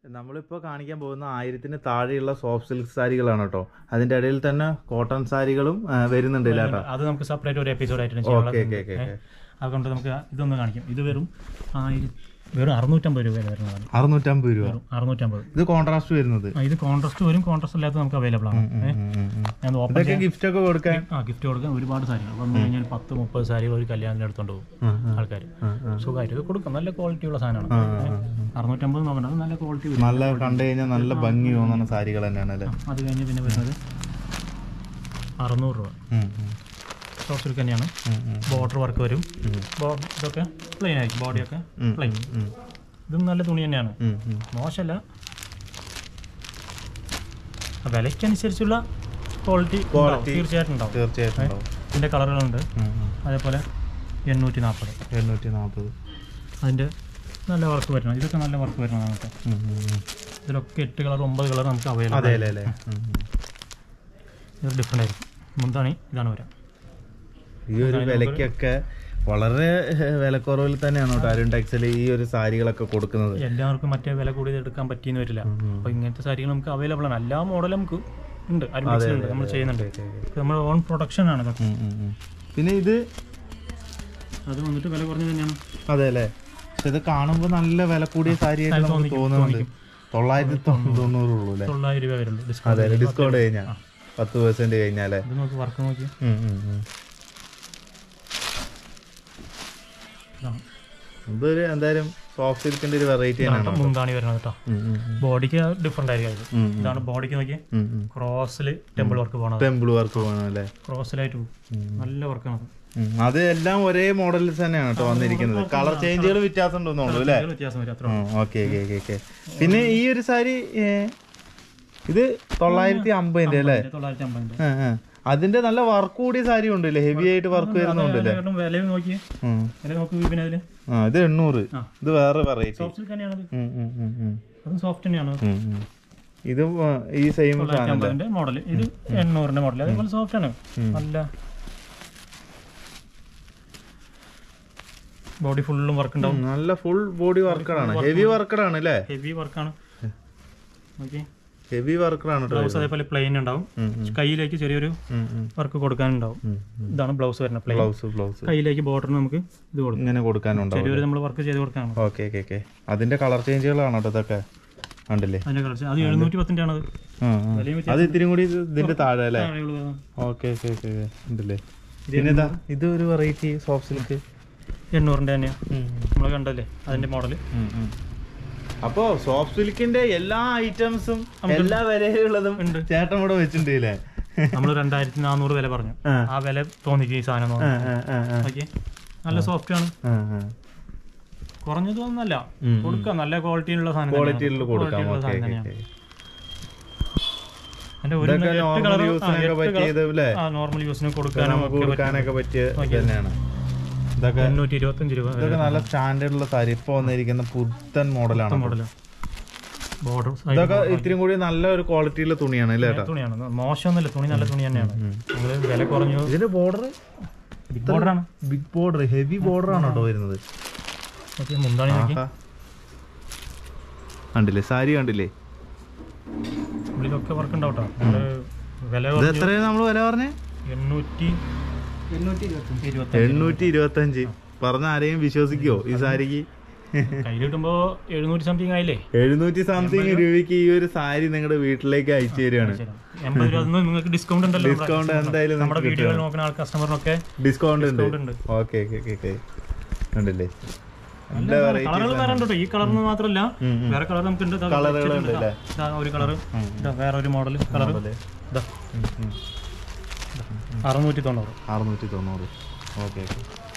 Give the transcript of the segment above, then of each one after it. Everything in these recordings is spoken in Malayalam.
നമ്മളിപ്പോൾ കാണിക്കാൻ പോകുന്ന ആയിരത്തിന് താഴെയുള്ള സോഫ്റ്റ് സിൽക്ക് സാരികളാണ് കേട്ടോ അതിന്റെ ഇടയിൽ തന്നെ കോട്ടൺ സാരികളും ആ, വരുന്നുണ്ട് ഇല്ല കേട്ടോ അത് നമുക്ക് സെപ്പറേറ്റ് ഒരു എപ്പിസോഡ് ആയിട്ട് ഓക്കെ ഓക്കെ ഓക്കെ ഓക്കെ അതുകൊണ്ട് നമുക്ക് ഇതൊന്ന് കാണിക്കാം ഇത് വെറും ആയിരം വെറും അറുന്നൂറ്റമ്പത് രൂപ വരുന്നതാണ് അറുന്നൂറ്റമ്പത് രൂപ വെറും അറുന്നൂറ്റമ്പത് ഇത് കോൺട്രാസ്റ്റ് വരുന്നത് ആ, ഇത് കോൺട്രാസ്റ്റ് വരും കോൺട്രാസ്റ്റ് അല്ലാത്ത നമുക്ക് അവൈലബിൾ ആണ് ഏ, ഉം, ഉം, ഉം. ഞാൻ ഓപ്പൺ ഇതൊക്കെ ഗിഫ്റ്റ് ഒക്കെ കൊടുക്കാൻ ആ ഗിഫ്റ്റ് കൊടുക്കാൻ ഒരുപാട് സാരികൾ വന്നു കഴിഞ്ഞാൽ പത്ത് മുപ്പത് സാരികൾ ഒരു കല്യാണത്തിന് എടുത്തോണ്ട് പോകും ഉം, ഉം. ആൾക്കാർ ഉം, ഉം. സുഖമായിട്ട് ഇത് കൊടുക്കാം നല്ല ക്വാളിറ്റി ഉള്ള ആ, സാധനമാണ് ആ, ആ. അറുന്നൂറ്റമ്പത് നോക്കണ്ട അത് നല്ല ക്വാളിറ്റി വരും നല്ല കണ്ടു കഴിഞ്ഞാൽ നല്ല ഭംഗി തോന്നുന്ന സാരികൾ തന്നെയാണ് അല്ലേ അത് കഴിഞ്ഞ് പിന്നെ വരുന്നത് അറുന്നൂറ് രൂപ ഉം, ഉം. സോഫ്റ്റ് സിൽക്ക് തന്നെയാണ് ഉം, ഉം. ബോർഡർ വർക്ക് വരും ബോ- ഇതൊക്കെ പ്ലെയിൻ ആയിരിക്കും ബോഡിയൊക്കെ ഉം, പ്ലെയിൻ ഉം, ഇതും നല്ല തുണി തന്നെയാണ് ഉം, ഉം. മോശമല്ല ആ വിലയ്ക്കനുസരിച്ചുള്ള ക്വാളിറ്റി Quality. തീർച്ചയായിട്ടും ഉണ്ടാവും തീർച്ചയായിട്ടും ഉണ്ടാവും. ഇതിൻ്റെ കളറുകളുണ്ട് ഉം, ഉം. അതേപോലെ എണ്ണൂറ്റി നാൽപ്പത് എണ്ണൂറ്റി നാൽപ്പത് അതിൻ്റെ നല്ല വർക്ക് വരണം ഇതൊക്കെ നല്ല വർക്ക് വരുന്നതാണ് കേട്ടോ ഉം, ഉം, ഉം. ഇതിലൊക്കെ എട്ട് കളർ ഒമ്പത് കളർ നമുക്ക് അവൈലബിൾ അതെ അല്ലേ അല്ലേ ഉം, ഉം. ഇത് ഡിഫറെൻ്റ് ആയിരിക്കും മുന്താണി ഇതാണ് വരാം ഈ ഒരു വിലക്കൊക്കെ വളരെ ഏഹ്, വിലക്കുറവിൽ തന്നെയാണ് കേട്ടോ അരുൺ ടെക്സിൽ ഈ ഒരു സാരികളൊക്കെ കൊടുക്കുന്നത് എല്ലാവർക്കും മറ്റേ വില കൂടിയത് എടുക്കാൻ പറ്റിയെന്ന് വരില്ല ഉം. അപ്പോൾ ഇങ്ങനത്തെ സാരികൾ നമുക്ക് അവൈലബിൾ ആണ് എല്ലാ മോഡലും നമുക്ക് ഉണ്ട് അരുമിക്സിലുണ്ട് നമ്മൾ ചെയ്യുന്നുണ്ട് ഇത് നമ്മുടെ ഓൺ പ്രൊഡക്ഷൻ ആണ് ഇതൊക്കെ ഉം, ഉം, ഉം. പിന്നെ ഇത് അത് വന്നിട്ട് വില കുറഞ്ഞത് തന്നെയാണ് അതെ അല്ലേ പക്ഷെ ഇത് കാണുമ്പോൾ നല്ല വില കൂടിയ സാരിയായിട്ട് നമുക്ക് തോന്നിക്കും, തോന്നുന്നുണ്ട് തോന്നിക്കും. തൊള്ളായിരത്തി തൊണ്ണൂറ് ഉള്ളൂ അല്ലേ തൊള്ളായിരം രൂപ വരുള്ളൂ ഡിസ്കൗണ്ട് അതെ ഡിസ്കൗണ്ട് കഴിഞ്ഞാ പത്ത് പെർസെന്റ് കഴിഞ്ഞാലേ ഇത് നോക്കി വർക്ക് നോക്കി ഉം, ഉം, ഉം. ഇതാണ് ഇതൊരു എന്തായാലും സോഫ്റ്റ് സിൽക്കിന്റെ ഒരു വെറൈറ്റി തന്നെയാണ് ഇതാണ് മുന്താണി വരുന്നത് കേട്ടോ ഉം, ഉം, ഉം. ബോഡിക്ക് ഡിഫറെൻ്റ് ആയിരിക്കും ഇത് ഉം, ഉം. ഇതാണ് ബോഡിക്ക് നോക്കി ഉം, ഉം. ക്രോസിൽ ടെമ്പിൾ വർക്ക് പോകണത് ടെമ്പിൾ വർക്ക് വേണം അല്ലേ ക്രോസിലായിട്ട് പോകും നല്ല വർക്കാണ് ഉം. അത് എല്ലാം ഒരേ മോഡലിൽ തന്നെയാണ് കേട്ടോ വന്നിരിക്കുന്നത് കളർ ചേഞ്ചുകൾ വ്യത്യാസം ഉണ്ടെന്നുള്ളൂ അല്ലേ വ്യത്യാസം വരും അത്ര ഓക്കെ ഓക്കെ ഓക്കെ ഓക്കെ പിന്നെ ഈ ഒരു സാരി ഏ, ഇത് തൊള്ളായിരത്തി അമ്പതിന്റെ അല്ലേ തൊള്ളായിരത്തി അമ്പതിൻ്റെ ആ, ആ. അതിന്റെ നല്ല വർക്ക് കൂടിയ സാരി ഉണ്ടല്ലേ ഹെവി ആയിട്ട് വർക്ക് വരുന്നുണ്ടല്ലേ വിലയും നോക്കി ഉം. വില നോക്കി പിന്നെ അതിൽ ആ ഇത് എണ്ണൂറ് ആ. ഇത് വേറെ വെറൈറ്റി സോഫ്റ്റ് സിൽക്ക് തന്നെയാണ് ഇത് ഉം, ഉം, ഉം, ഉം. അതും സോഫ്റ്റ് തന്നെയാണ് ഉം, ഉം. ഇതും ആ, ഈ സെയിം തൊള്ളായിരത്തി സാധനം അമ്പതിന്റെ മോഡൽ ഇത് എണ്ണൂറിന്റെ മോഡൽ അതേപോലെ സോഫ്റ്റ് ആണ് നല്ല ബോഡി ഫുള്ളും വർക്ക് ഉണ്ടാവും നല്ല ഫുൾ ബോഡി വർക്കറാണ് ഹെവി വർക്കറാണ് അല്ലേ ഹെവി വർക്കാണ് ഓക്കെ ഹെവി വർക്കറാണ് കേട്ടോ ബ്ലൗസ് അതേപോലെ പ്ലെയിൻ ഉണ്ടാവും ഉം, ഉം, കയ്യിലേക്ക് ചെറിയൊരു ഉം, ഉം. വർക്ക് കൊടുക്കാനുണ്ടാവും ഉം, ഉം. ഇതാണ് ബ്ലൗസ് വരുന്നത് പ്ലെയിൻ ബ്ലൗസ് ബ്ലൗസ് കയ്യിലേക്ക് ബോർഡറിന് നമുക്ക് ഇത് കൊടുക്കും ഇങ്ങനെ കൊടുക്കാനുണ്ടാവും ചെറിയൊരു നമ്മൾ വർക്ക് ചെയ്ത് കൊടുക്കാനാണ് ഓക്കെ ഓക്കെ ഓക്കെ അതിന്റെ കളർ ചേഞ്ചുകളാണ് കേട്ടോ ഇതൊക്കെ ഉണ്ടല്ലേ അതിന്റെ കളർ അത് എഴുന്നൂറ്റി പത്തിന്റെ ആണ് ആ, ആ. വിലയും അത് ഇത്തിരി കൂടി ഇത് ഇതിന്റെ താഴെ അല്ലേ താഴെയുള്ളൂ ഓക്കെ ഓക്കെ ഓക്കെ ഉണ്ടല്ലേ പിന്നെ ഇതാ ഇത് ഒരു വെറൈറ്റി സോഫ്റ്റ് സിൽക്ക് എണ്ണൂറിന്റെ തന്നെയാണ് നമ്മൾ കണ്ടല്ലേ അതിന്റെ മോഡൽ അപ്പോ സോഫ്റ്റ് സിൽക്കിന്റെ എല്ലാ ഐറ്റംസും എല്ലാ വിലയുള്ളതും ഉണ്ട്. ചേട്ടൻ ഇവിടെ വെച്ചിട്ടുണ്ട് അല്ലേ നമ്മൾ രണ്ടായിരത്തി നാനൂറ് വില പറഞ്ഞു ആ. ആ വില തോന്നിക്കും ഈ സാധനം ആ, ആ, ആ, ആ. ഓക്കെ നല്ല സോഫ്റ്റ് ആണ് ആ, ആ. കുറഞ്ഞതൊന്നല്ല ഉം, കൊടുക്കാം നല്ല ക്വാളിറ്റിയിലുള്ള സാധനം ക്വാളിറ്റിയിൽ കൊടുക്കാം Quality ഉള്ള ഓക്കെ സാധനം ഓക്കെ തന്നെയാണ്. അതിന്റെ ഒരു ഇതൊക്കെ എട്ട് നോർമൽ colour- ആ, യൂസിനൊക്കെ എട്ട് പറ്റിയത് അല്ലേ ആ നോർമൽ യൂസിന് ഇതൊക്കെ കൊടുക്കാനും നമുക്ക് കൊടുക്കാനൊക്കെ പറ്റിയ ഇത് തന്നെയാണ് ഇതൊക്കെ എണ്ണൂറ്റി ഇരുപത്തഞ്ച് രൂപ ഇതൊക്കെ നല്ല സ്റ്റാൻഡേർഡ് ഉള്ള സാരി ഇപ്പൊ വന്നിരിക്കുന്ന പുത്തൻ മോഡലാണ് മോഡല് ബോർഡർ ഇതൊക്കെ ഇത്തിരി കൂടി നല്ല ഒരു ക്വാളിറ്റിയുള്ള തുണിയാണ് അല്ലേ ഏട്ടാ തുണിയാണ് മോശമൊന്നുമില്ല തുണി നല്ല തുണി തന്നെയാണ് നമ്മള് വില കുറഞ്ഞു ഇതിന്റെ ബോർഡർ ബിഗ് ബോർഡർ ആണ് ബിഗ് ബോർഡർ ഹെവി ബോർഡർ ആണ് കേട്ടോ വരുന്നത് ഓക്കെ മുന്താണി നോക്കി ആഹാ. കണ്ടില്ലേ സാരി കണ്ടില്ലേ ഉള്ളിലൊക്കെ വർക്ക് ഉണ്ടാവും കേട്ടോ നമ്മള് വില ഇത് കുറഞ്ഞു എത്രയാണ് നമ്മൾ വില പറഞ്ഞേ എണ്ണൂറ്റി എണ്ണൂറ്റി ഇരുപത്തി എണ്ണൂറ്റി ഇരുപത്തി അഞ്ച് പറഞ്ഞ ആരെയും വിശ്വസിക്കോ ഈ സാരിക്ക് കയ്യിൽ കിട്ടുമ്പോ എഴുന്നൂറ്റി സംതിങ് ആയില്ലേ എഴുന്നൂറ്റി സംതിങ് രൂപയ്ക്ക് ഈ ഒരു സാരി നിങ്ങളുടെ വീട്ടിലേക്ക് അയച്ചു തരികയാണ് ശരി. എൺപത് രൂപ ഒന്നും നിങ്ങൾക്ക് ഡിസ്കൗണ്ട് ഉണ്ടല്ലോ നമ്മുടെ- ഡിസ്കൗണ്ട് എന്തായാലും നമ്മുടെ വീഡിയോയിൽ നോക്കുന്ന ആൾ കസ്റ്റമറിനൊക്കെ ഡിസ്കൗണ്ട് ഉണ്ട് ഡിസ്കൗണ്ട് ഉണ്ട് ഓക്കെ ഓക്കെ ഓക്കെ ഓക്കെ ഉണ്ടല്ലേ നല്ല വെറൈറ്റി കളറുകൾ വേറെ ഉണ്ട് കേട്ടോ ഈ കളറിന് മാത്രമല്ല ഉം, ഉം. വേറെ കളർ നമുക്ക് ഉണ്ട് ഇതാ കളറുകൾ ഉണ്ട് ഇതാ, അല്ലേ ഇതാ ഒരു കളർ വേറെ ഒരു മോഡൽ കളർ ഇതാ അറുന്നൂറ്റി തൊണ്ണൂറ് അറുന്നൂറ്റി തൊണ്ണൂറ് okay okay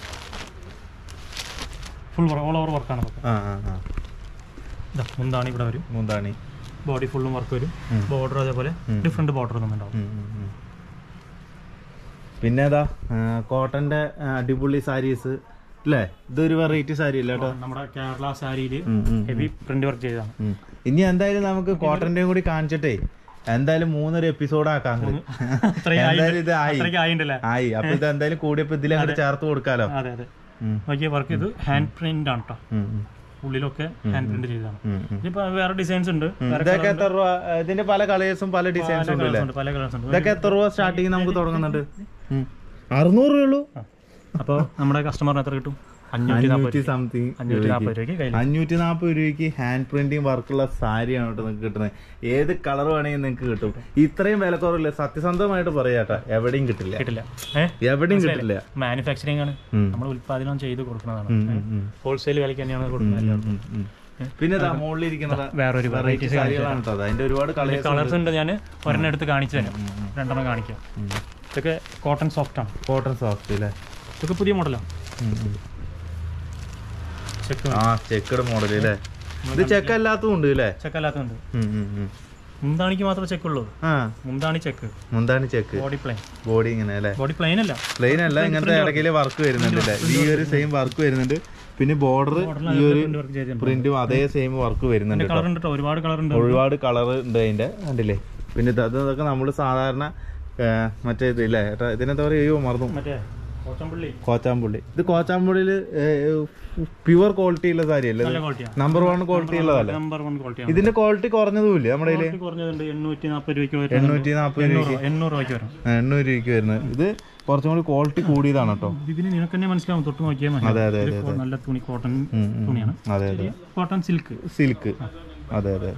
full all over വർക്കാണ് അതൊക്കെ ആ ആ ആ ഇതാ മുന്താണ് ഇവിടെ വരും മുന്താണി ബോഡി ഫുള്ളും വർക്ക് വരും ഉം. ബോർഡർ അതേപോലെ ഡിഫറെന്റ് ബോർഡർ തന്നിട്ടുണ്ടാവും ഉം, ഉം, ഉം. പിന്നെ ഏതാ കോട്ടന്റെ അടിപൊളി സാരീസ് അല്ലേ ഇതൊരു വെറൈറ്റി സാരി അല്ലേ കേട്ടോ നമ്മുടെ കേരള സാരിയിൽ ഉം, ഉം, ഹെവി പ്രിന്റ് വർക്ക് ചെയ്തതാണ് ഉം. ഇനി എന്തായാലും നമുക്ക് കോട്ടന്റെയും കൂടി കാണിച്ചിട്ടേ എന്തായാലും മൂന്നൊരു എപ്പിസോഡ് ആക്കാം അങ്ങട്. അത്രയും ആയി- എന്തായാലും ഇത് ആയി അത്രയ്ക്ക് ആയിണ്ടല്ലേ ആയി അപ്പൊ ഇത് എന്തായാലും കൂടിയപ്പോ ഇതിൽ അങ്ങോട്ട് ചേർത്ത് കൊടുക്കാലോ അതെ അതെ ഉം, നോക്കിയ വർക്ക് ഇത് ഹാൻഡ് പ്രിന്റ് ആണ് കേട്ടോ ഉം, ഉം. ഉള്ളിലൊക്കെ ഹാൻഡ് പ്രിന്റ് ചെയ്തതാണ് ഉം, ഉം. ഇതിപ്പോ വേറെ ഡിസൈൻസ് ഉണ്ട് വേറെ ഇതൊക്കെ എത്ര രൂപ ഇതിന്റെ പല കളേഴ്സും പല ഡിസൈൻസും ഉണ്ട് കളേഴ്സ് ഉണ്ട് പല കളേഴ്സ് ഉണ്ട് ഇതൊക്കെ എത്ര രൂപ സ്റ്റാർട്ടിങ് നമുക്ക് തുടങ്ങുന്നുണ്ട് ഉം. അറുന്നൂറ് രൂപയുള്ളൂ അപ്പോൾ നമ്മുടെ കസ്റ്റമറിന് എത്ര കിട്ടും അഞ്ഞൂറ്റി നാൽപ്പത് അഞ്ഞൂറ്റി സംതിങ് അഞ്ഞൂറ്റി നാൽപ്പത് രൂപയ്ക്ക് കയ്യിൽ അഞ്ഞൂറ്റി നാൽപ്പത് രൂപയ്ക്ക് ഹാൻഡ് പ്രിന്റിങ് വർക്കുള്ള സാരിയാണ് കേട്ടോ നിങ്ങൾക്ക് കിട്ടുന്നത് ഏത് കളർ വേണമെങ്കിൽ നിങ്ങൾക്ക് കിട്ടും ഇത്രയും വിലക്കുറവില്ല സത്യസന്ധമായിട്ട് പറയാട്ടാ എവിടെയും കിട്ടില്ല കിട്ടില്ല ഏഹ് എവിടെയും കിട്ടില്ല മാനുഫാക്ചറിങ് ആണ് ഉം. നമ്മൾ ഉൽപാദനം ചെയ്ത് കൊടുക്കുന്നതാണ് ഉം, ഉം, ഉം. ഹോൾസെയിൽ വിലയ്ക്ക് തന്നെയാണ് കൊടുക്കുന്നത് ഉം, ഉം. പിന്നെ ദാ മുകളിലിരിക്കുന്നത് വേറൊരു വെറൈറ്റി സാരികളാണ് കേട്ടോ അതിന്റെ ഒരുപാട് കളേഴ്സ് കളേഴ്സ് ഉണ്ട് ഞാൻ ഒരെണ്ണം എടുത്ത് കാണിച്ചു തരാം രണ്ടെണ്ണം കാണിക്കാം ഇതൊക്കെ കോട്ടൺ സോഫ്റ്റ് ആണ് കോട്ടൺ സോഫ്റ്റ് അല്ലേ ഇതൊക്കെ പുതിയ മോഡലാണ് ചെക്ക് ആ ചെക്കഡ് മോഡൽ അല്ലേ ഇത് ചെക്ക് അല്ലാത്തതും ഉണ്ട് അല്ലേ ചെക്ക് അല്ലാത്തതുണ്ട് ഉം, ഉം, ഉം. മുന്താണിക്ക് മാത്രമേ ചെക്ക് ഉള്ളൂ ആ മുന്താണി ചെക്ക് മുന്താണ് ചെക്ക് ബോഡി പ്ലെയിൻ ബോഡി ഇങ്ങനെ അല്ലേ ബോഡി പ്ലെയിൻ അല്ല പ്ലെയിൻ അല്ല ഇങ്ങനത്തെ ഇടയ്ക്കില് വർക്ക് വരുന്നുണ്ട് അല്ലേ ഈ ഒരു സെയിം വർക്ക് വരുന്നുണ്ട് പിന്നെ ബോർഡർ ഈ ഒരു വർക്ക് ചെയ്തിട്ടുണ്ട് പ്രിന്റും അതേ സെയിം വർക്ക് വരുന്നുണ്ട് കേട്ടോ. കളർ ഉണ്ട് കേട്ടോ ഒരുപാട് കളർ ഉണ്ട് ഒരുപാട് കളർ ഉണ്ട് അതിന്റെ കണ്ടില്ലേ പിന്നെ ഇത് അത് ഇതൊക്കെ നമ്മൾ സാധാരണ ഏ, മറ്റേ ഇത് ഇല്ലേ ഏട്ടാ ഇതിനെന്താ പറയുക അയ്യോ മറന്നു മറ്റേ കോച്ചമ്പള്ളി കോച്ചാമ്പുള്ളി ഇത് കോച്ചാമ്പുള്ളിയിൽ പ്യുവർ ക്വാളിറ്റി ഉള്ള സാരി അല്ലേ നല്ല ക്വാളിറ്റിയാണ് നമ്പർ വൺ ക്വാളിറ്റി ഉള്ളതല്ലേ നമ്പർ വൺ ക്വാളിറ്റിയാണ് ഇതിന്റെ ക്വാളിറ്റി കുറഞ്ഞതുമില്ലേ നമ്മുടെ കയ്യില് ക്വാളിറ്റി കുറഞ്ഞതുണ്ട് എണ്ണൂറ്റി നാൽപ്പത് രൂപയ്ക്ക് വരുന്നത് എണ്ണൂറ്റി നാൽപ്പത് എണ്ണൂറ് എണ്ണൂറ് രൂപയ്ക്ക് വരും എണ്ണൂറ് രൂപയ്ക്ക് വരുന്നത് ഇത് കുറച്ചും കൂടി ക്വാളിറ്റി കൂടിയതാണ് കേട്ടോ ഇതിന് നിനക്ക് തന്നെ മനസ്സിലാവും തൊട്ട് നോക്കിയാൽ മതി അതെ അതെ ഇത് നല്ല തുണി കോട്ടൺ ഉം, ഉം. തുണിയാണ് അതെ അതെ കോട്ടൺ സിൽക്ക് സിൽക്ക് അതെ അതെ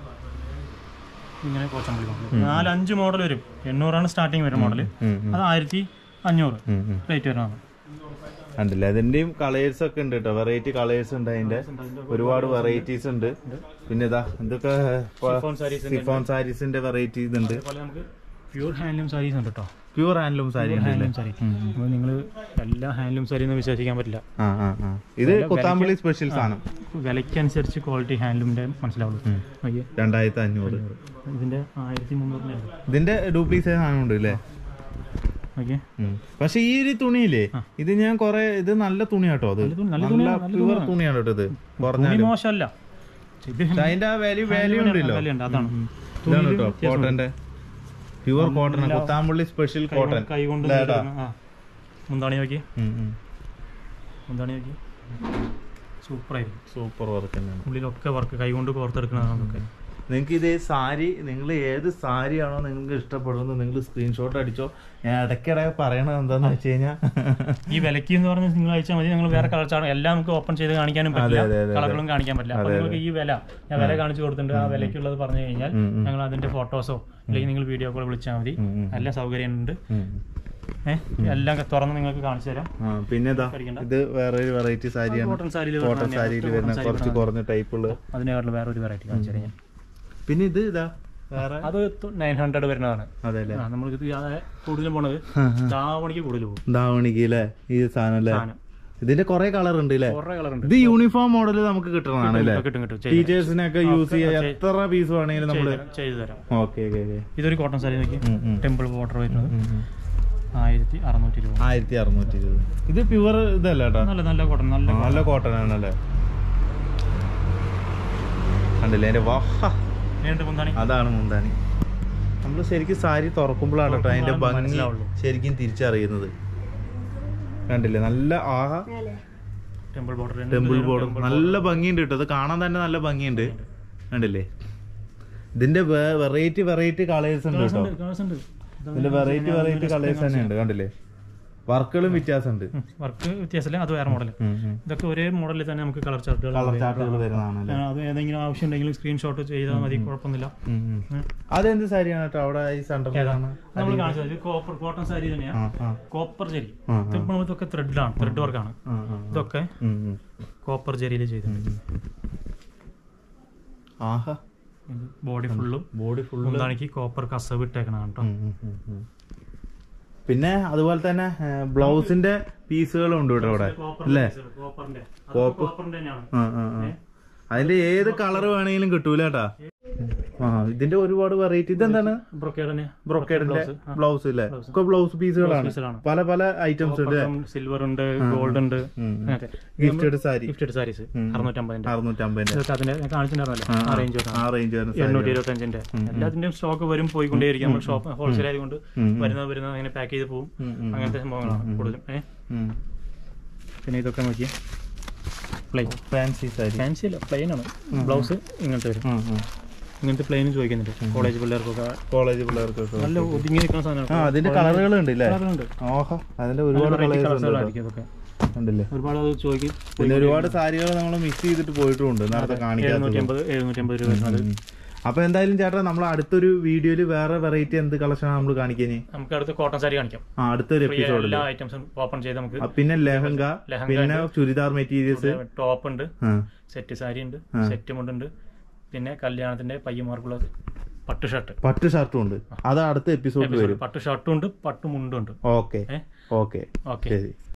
ഇങ്ങനെ കോച്ചമ്പള്ളി model. നാല് അഞ്ച് മോഡൽ വരും എണ്ണൂറാണ് സ്റ്റാർട്ടിങ് വരും മോഡൽ ഉം, ഉം, അത് ആയിരത്തി അഞ്ഞൂറ് ഉം, ഉം. റേറ്റ് വരുന്നതാണ് കണ്ടില്ലേ അതിന്റെയും കളേഴ്സ് ഒക്കെ ഉണ്ട് കേട്ടോ വെറൈറ്റി കളേഴ്സ് ഉണ്ട് അതിന്റെ ഒരുപാട് വെറൈറ്റീസ് ഉണ്ട് പിന്നെ ഇതാ ഇതൊക്കെ Chiffon sarees ഉണ്ട്. സിഫോൺ സാരീസിന്റെ വെറൈറ്റീസ് ഉണ്ട് അതുപോലെ നമുക്ക് പ്യൂർ ഹാൻഡ്ലൂം സാരീസ് ഉണ്ട് കേട്ടോ പ്യൂർ ഹാൻഡ്ലൂം സാരി ഉണ്ട് ഹാൻഡ്ലൂം സാരി അപ്പോൾ നിങ്ങൾ എല്ലാ ഹാൻഡ്ലൂം സാരി എന്ന് വിശ്വസിക്കാൻ പറ്റില്ല ആ ആ ആ ഇത് കൊത്താമ്പള്ളി സ്പെഷ്യൽ സാധനം വിലയ്ക്കനുസരിച്ച് ക്വാളിറ്റി ഹാൻഡ്ലൂമിന്റെ മനസ്സിലാവുള്ളൂ ഓക്കെ രണ്ടായിരത്തി അഞ്ഞൂറ് ഇതിന്റെ ആയിരത്തി മുന്നൂറിന് ഇതിന്റെ ഡ്യൂപ്ലിക്കേറ്റ് സാധനം ഉണ്ട് അല്ലേ ഓക്കെ പക്ഷെ ഈ ഒരു തുണിയില്ലേ ഇത് ഞാൻ കൊറേ ഇത് നല്ല തുണി കേട്ടോ അത് തുണി, നല്ല നല്ല പ്യുവർ തുണിയാണ് കേട്ടോ ഇത് പറഞ്ഞ തുണി മോശമല്ല ഇത് അതിന്റെ ആ വാല്യൂ വാല്യൂ ഉണ്ടല്ലോ വിലയുണ്ട് അതാണ് ഇതാണ് കേട്ടോ കോട്ടന്റെ pure cotton Kuthampully special cotton കൈ കൊണ്ട് ഇതാ. ആ മുന്താണി നോക്കി ഉം, ഉം. മുന്താണി നോക്കി സൂപ്പറായിരിക്കും സൂപ്പർ വർക്ക് തന്നെയാണ് ഉള്ളിലൊക്കെ വർക്ക് കൈ കൊണ്ട് കോർത്തെടുക്കുന്നതാണ് അതൊക്കെ നിങ്ങൾക്ക് ഇത് സാരി നിങ്ങൾ ഏത് സാരിയാണോ നിങ്ങൾക്ക് ഇഷ്ടപ്പെടുന്നത് നിങ്ങൾ സ്ക്രീൻഷോട്ട് അടിച്ചോ ഞാൻ ഇടയ്ക്കിടെ പറയണത് എന്താന്ന് വെച്ച് കഴിഞ്ഞാൽ ഈ വിലക്ക് എന്ന് പറഞ്ഞാൽ നിങ്ങൾ അയച്ചാൽ മതി നിങ്ങൾ വേറെ കളർ ചാർട്ട് എല്ലാം നമുക്ക് ഓപ്പൺ ചെയ്ത് കാണിക്കാനും പറ്റില്ല അതെ, അതെ, കളറുകളും കാണിക്കാൻ പറ്റില്ല അപ്പൊ നിങ്ങൾക്ക് ഈ വില ഞാൻ വില കാണിച്ചു കൊടുത്തിട്ടുണ്ട് ആ വിലക്കുള്ളത് പറഞ്ഞു കഴിഞ്ഞാൽ ഞങ്ങൾ അതിന്റെ ഫോട്ടോസോ അല്ലെങ്കിൽ നിങ്ങൾ വീഡിയോ കോൾ വിളിച്ചാൽ മതി നല്ല സൗകര്യമുണ്ട് ഏഹ് എല്ലാം തുറന്ന് നിങ്ങൾക്ക് കാണിച്ചു തരാം പിന്നെ ഇതാ ഇത് വേറെ ഒരു വെറൈറ്റി സാരിയാണ് കോട്ടൺ സാരിയിൽ കോട്ടൺ സാരിയിൽ വരുന്ന കുറച്ച് കുറഞ്ഞ ടൈപ്പുള്ള അതിനേക്കാളും വേറെ ഒരു വെറൈറ്റി കാണിച്ചു തരാം ഞാൻ പിന്നെ ഇത് ഇതാ വേറെ അത് നയൻ ഹൺഡ്രഡ് വരുന്നതാണ് അതെ അല്ലേ ആ, നമ്മൾക്ക് ഇത് അതെ കൂടുതലും പോണത് ദാവണിക്ക് കൂടുതൽ പോകും ധാവണിക്ക് അല്ലേ ഈ സാധനം അല്ലേ സാധനം ഇതിന്റെ കുറെ കളർ ഉണ്ട് അല്ലേ കുറേ കളർ ഉണ്ട് ഇത് യൂണിഫോം മോഡൽ നമുക്ക് കിട്ടണതാണ് അല്ലേ കിട്ടും കിട്ടും ചെയ്ത് ടീച്ചേഴ്സിനൊക്കെ യൂസ് ചെയ്യാൻ എത്ര പീസ് വേണമെങ്കിലും നമ്മള് തരാം, ചെയ്തു തരാം ഓക്കെ ഓക്കെ ഓക്കെ ഇതൊരു കോട്ടൺ സാരി നോക്കി ടെമ്പിൾ ബോർഡർ വരുന്നത് ആയിരത്തി അറുന്നൂറ്റി രൂപ ആയിരത്തി അറുന്നൂറ്റി ഇരുപത് ഇത് പ്യുവർ ഇതല്ല കേട്ടോ നല്ല നല്ല കോട്ടൺ നല്ല നല്ല കോട്ടൺ ആണല്ലേ കണ്ടില്ലേ അതിന്റെ വാഹ നീണ്ട് മുന്താണി അതാണ് മുന്താണി നമ്മൾ ശരിക്കും സാരി തുറക്കുമ്പോഴാണ് കേട്ടോ അതിന്റെ ഭംഗി മനസ്സിലാവുള്ളൂ. ശരിക്കും തിരിച്ചറിയുന്നത് കണ്ടില്ലേ നല്ല ആഹ ടെമ്പിൾ ബോർഡർ ടെമ്പിൾ ബോർഡർ നല്ല ഭംഗിയുണ്ട് കേട്ടോ അത് കാണാൻ തന്നെ നല്ല ഭംഗിയുണ്ട് കണ്ടില്ലേ ഇതിന്റെ വെറൈറ്റി വെറൈറ്റി കളേഴ്സ് ഉണ്ട് കേട്ടോ ഉണ്ട് ഇതിന്റെ വെറൈറ്റി വെറൈറ്റി കളേഴ്സ് തന്നെ ഉണ്ട് കണ്ടില്ലേ വർക്കുകളും വ്യത്യാസമുണ്ട് വർക്ക് വ്യത്യാസമില്ല അത് വേറെ മോഡൽ ഇതൊക്കെ ഒരേ മോഡലിൽ തന്നെ നമുക്ക് കളർ ചാർട്ടുകൾ കളർ ചാർട്ടുകൾ വരുന്നതാണല്ലേ അത് ഏതെങ്കിലും ആവശ്യം ഉണ്ടെങ്കിൽ സ്ക്രീൻഷോട്ട് ചെയ്താൽ മതി കുഴപ്പമൊന്നുമില്ല ഉം, ഉം. അതെന്ത് സാരിയാണ് കേട്ടോ അവിടെ ഈ സെന്ററിലാണ് നമ്മൾ കാണിച്ചത് കോപ്പർ കോട്ടൺ സാരി തന്നെയാണ് ആ ആ കോപ്പർ ജെരി ആ, ഇതിപ്പോ ഇതൊക്കെ ത്രെഡിലാണ് ത്രെഡ് വർക്കാണ് ആ, ആ. ഇതൊക്കെ ഉം, ഉം. കോപ്പർ ജെരിയിൽ ചെയ്തിട്ടുണ്ട് ആഹാ ബോഡി ഫുള്ളും ബോഡി ഫുൾ മുന്താണിക്ക് കോപ്പർ കസവ് ഇട്ടേക്കണതാണ് കേട്ടോ പിന്നെ അതുപോലെ തന്നെ ബ്ലൗസിന്റെ പീസുകളും ഉണ്ട് ഇവിടെ ഇവിടെ അല്ലേ കോപ്പറിന്റെ കോപ്പർ കോപ്പറിന്റെ തന്നെയാണ് ആ, ആ, ആ. അതിന്റെ ഏത് കളർ വേണമെങ്കിലും കിട്ടൂല കേട്ടാ ആ ഇതിന്റെ ഒരുപാട് വെറൈറ്റി ഇതെന്താണ് ബ്രൊക്കേഡ് തന്നെ ബ്രൊക്കേഡിന്റെ ബ്ലൗസ് ഇല്ലേ ഒക്കെ ബ്ലൗസ് പീസുകളാണ് പീസുകളാണ്. പല പല ഐറ്റംസ് ഉണ്ട് സിൽവർ ഉണ്ട് ഗോൾഡ് ഉണ്ട് അങ്ങനത്തെ ഗിഫ്റ്റഡ് സാരി ഗിഫ്റ്റഡ് സാരീസ് അറുന്നൂറ്റമ്പതിന്റെ അറുന്നൂറ്റമ്പതിന്റെ ഇതൊക്കെ അതിന്റെ ഞാൻ കാണിച്ചിട്ടുണ്ടായിരുന്നല്ലോ ആ റേഞ്ച് ആ റേഞ്ച് വരുന്ന സാരി എണ്ണൂറ്റി ഇരുപത്തി അഞ്ചിന്റെ എല്ലാത്തിന്റെയും സ്റ്റോക്ക് വരും പോയിക്കൊണ്ടേയിരിക്കും നമ്മൾ ഷോപ്പ് ഹോൾസെയിൽ ആയതുകൊണ്ട് വരുന്നത് വരുന്നത് അങ്ങനെ പാക്ക് ചെയ്ത് പോകും അങ്ങനത്തെ സംഭവങ്ങളാണ് കൂടുതലും ഏഹ് ഉം. പിന്നെ ഇതൊക്കെ നോക്കി പ്ലെയിൻ ഫാൻസി സാരി ഫാൻസി അല്ല പ്ലെയിൻ ആണ് ബ്ലൗസ് ഇങ്ങനത്തെ വരും ഉം, ഉം. ഇങ്ങനത്തെ പ്ലെയിനും ചോദിക്കുന്നുണ്ട് കോളേജ് പിള്ളേർക്കൊക്കെ കോളേജ് പിള്ളേർക്കൊക്കെ നല്ല ഒതുങ്ങി നിൽക്കുന്ന ആ സാധനമാണ് അതിന്റെ കളറുകൾ ഉണ്ട് അല്ലേ കളറുണ്ട് ഓഹോ അതിന്റെ ഒരുപാട് കളേഴ്സ് ഉണ്ട് കളേഴ്സുകളായിരിക്കും ഇതൊക്കെ ഉണ്ടല്ലേ ഒരുപാട് അത് ചോദിക്കും പിന്നെ ഒരുപാട് സാരികൾ നമ്മൾ മിക്സ് ചെയ്തിട്ട് പോയിട്ടുമുണ്ട് നേരത്തെ കാണിക്കാത്ത എഴുന്നൂറ്റി അമ്പത് എഴുന്നൂറ്റി അമ്പത് രൂപ വരുന്നത് അപ്പൊ എന്തായാലും ചേട്ടാ നമ്മൾ അടുത്തൊരു വീഡിയോയിൽ വേറെ വെറൈറ്റി എന്ത് കളക്ഷൻ നമ്മൾ കാണിക്കാന് നമുക്ക് അടുത്ത് കോട്ടൺ സാരി കാണിക്കാം ആ അടുത്തൊരു ഈ എപ്പിസോഡിൽ എല്ലാ ഐറ്റംസും ഓപ്പൺ ചെയ്ത് നമുക്ക് പിന്നെ ലെഹങ്ക ലെഹങ്ക പിന്നെ ചുരിദാർ മെറ്റീരിയൽസ് ടോപ്പ് ഉണ്ട് സെറ്റ് സാരി ഉണ്ട് സെറ്റ് മുണ്ടുണ്ട് പിന്നെ കല്യാണത്തിന്റെ പയ്യന്മാർക്കുള്ള പട്ട് ഷർട്ട് പട്ട് ഷർട്ടും ഉണ്ട് അത് അടുത്ത എപ്പിസോഡിൽ വരും പട്ട് ഷർട്ടും ഉണ്ട് പട്ട് മുണ്ടും ഉണ്ട് ഓക്കെ ഏ ഓക്കെ ഓക്കെ ശരി